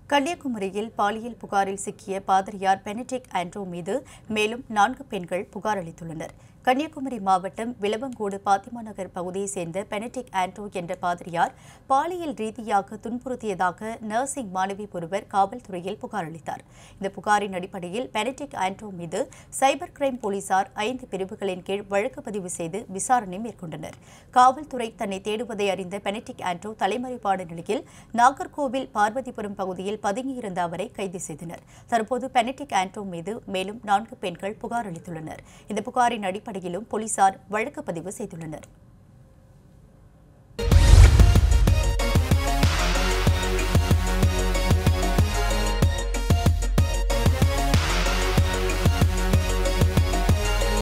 கன்னியாகுமரியில் பாலியல் புகாரில் சிக்கிய பாதிரியார் பெனடிக் ஆண்ட்ரோ மீது மேலும் நான்கு பெண்கள் புகார் அளித்துள்ளனர் கன்னியாகுமரி மாவட்டம் விளவங்கோடு பாத்திமா நகர் பகுதியைச் சேர்ந்த பெனடிக் ஆண்ட்ரோ என்ற பாதிரியார் பாலியல் ரீதியாக துன்புறுத்தியதாக நர்சிங் மாணவி ஒருவர் காவல்துறையில் புகார் அளித்தார் இந்த புகாரின் அடிப்படையில் பெனடிக் ஆண்ட்ரோ மீது சைபர் கிரைம் போலீசார் ஐந்து பிரிவுகளின் கீழ் வழக்கு பதிவு செய்து விசாரணை மேற்கொண்டனர் காவல்துறை தன்னை தேடுவதை அறிந்த பெனடிக் ஆண்ட்ரோ தலைமறைவான நிலையில் நாகர்கோவில் பார்வதிபுரம் பகுதியில் பதுங்கியிருந்த அவரை கைது செய்தனர் தற்போது பெனடிக் ஆண்ட்ரோ மீது மேலும் நான்கு பெண்கள் புகார் அளித்துள்ளனர் இந்த புகாரின் அடிப்படையிலும் போலீசார் வழக்கு பதிவு செய்துள்ளனர்